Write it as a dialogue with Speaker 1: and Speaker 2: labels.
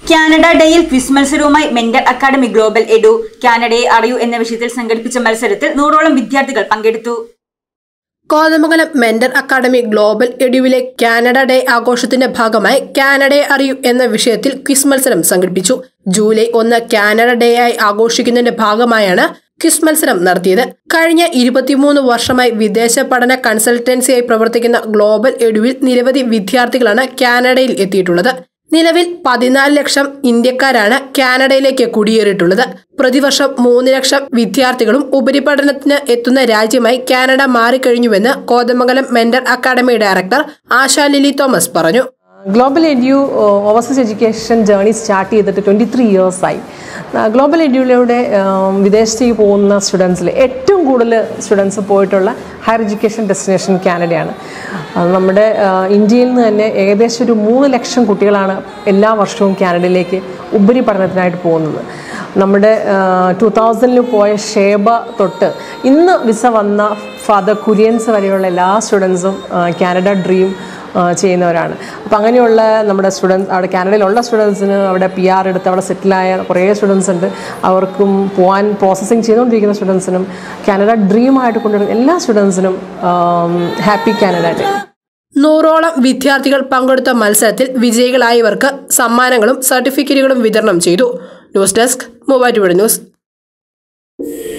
Speaker 1: Canada ഡേയിൽ quiz മത്സരവുമായി mentor academy global edu കാനഡയെ അറിയൂ എന്ന വിഷയത്തിൽ സംഘടിപ്പിച്ച മത്സരത്തിൽ നൂറോളം വിദ്യാർത്ഥികൾ പങ്കെടുത്തു
Speaker 2: കോതമംഗലം മെന്റർ അക്കാദമി ഗ്ലോബൽ എഡ്യുവിലെ കാനഡ ഡേ ആഘോഷത്തിന്റെ ഭാഗമായി കാനഡയെ അറിയൂ എന്ന വിഷയത്തിൽ ക്വിസ് മത്സരം സംഘടിപ്പിച്ചു ജൂലൈ ഒന്ന് കാനഡ ഡേ ആയി ആഘോഷിക്കുന്നതിന്റെ ഭാഗമായാണ് ക്വിസ് മത്സരം നടത്തിയത് കഴിഞ്ഞ ഇരുപത്തിമൂന്ന് വർഷമായി വിദേശ പഠന കൺസൾട്ടൻസിയായി പ്രവർത്തിക്കുന്ന ഗ്ലോബൽ എഡുവിൽ നിരവധി വിദ്യാർത്ഥികളാണ് കാനഡയിൽ എത്തിയിട്ടുള്ളത് നിലവിൽ പതിനാല് ലക്ഷം ഇന്ത്യക്കാരാണ് കാനഡയിലേക്ക് കുടിയേറിയിട്ടുള്ളത് പ്രതിവർഷം മൂന്ന് ലക്ഷം വിദ്യാർത്ഥികളും ഉപരിപഠനത്തിന് എത്തുന്ന രാജ്യമായി കാനഡ മാറിക്കഴിഞ്ഞുവെന്ന് Kothamangalam mentor academy director Asha Lily Thomas പറഞ്ഞു
Speaker 3: global edu overseas education journey start ചെയ്തിട്ട് ട്വൻറ്റി ത്രീ ഇയേഴ്സായി ഗ്ലോബൽ എഡ്യൂലൂടെ വിദേശത്തേക്ക് പോകുന്ന സ്റ്റുഡൻസിൽ ഏറ്റവും കൂടുതൽ സ്റ്റുഡൻസ് പോയിട്ടുള്ള ഹയർ എഡ്യൂക്കേഷൻ ഡെസ്റ്റിനേഷൻ കാനഡയാണ് അത് നമ്മുടെ ആ, ഇന്ത്യയിൽ നിന്ന് തന്നെ ഏകദേശം ഒരു മൂന്ന് ലക്ഷം കുട്ടികളാണ് എല്ലാ വർഷവും കാനഡയിലേക്ക് ഉപരിപഠനത്തിനായിട്ട് പോകുന്നത് നമ്മുടെ ടു തൗസൻഡിൽ പോയ ഷേബ തൊട്ട് ഇന്ന് വിസ വന്ന ഫാദർ കുര്യൻസ് വരെയുള്ള എല്ലാ സ്റ്റുഡൻസും കാനഡ ഡ്രീം ആ, ചെയ്യുന്നവരാണ് അപ്പം അങ്ങനെയുള്ള നമ്മുടെ സ്റ്റുഡൻസ് അവിടെ കാനഡയിലുള്ള സ്റ്റുഡൻസിന് അവിടെ പി ആർ എടുത്ത് അവിടെ സെറ്റിലായ കുറേ സ്റ്റുഡൻസ് ഉണ്ട് അവർക്കും പോകാൻ പ്രോസസ്സിങ് ചെയ്തുകൊണ്ടിരിക്കുന്ന സ്റ്റുഡൻസിനും കാനഡ ഡ്രീമായിട്ട് കൊണ്ടുവരുന്ന എല്ലാ സ്റ്റുഡൻസിനും ഹാപ്പി കാനഡ ഡേ
Speaker 2: നൂറോളം വിദ്യാർത്ഥികൾ പങ്കെടുത്ത മത്സരത്തിൽ വിജയികളായവർക്ക് സമ്മാനങ്ങളും സർട്ടിഫിക്കറ്റുകളും വിതരണം ചെയ്തു ന്യൂസ് ഡെസ്ക് മൂവാറ്റുപുഴ ന്യൂസ്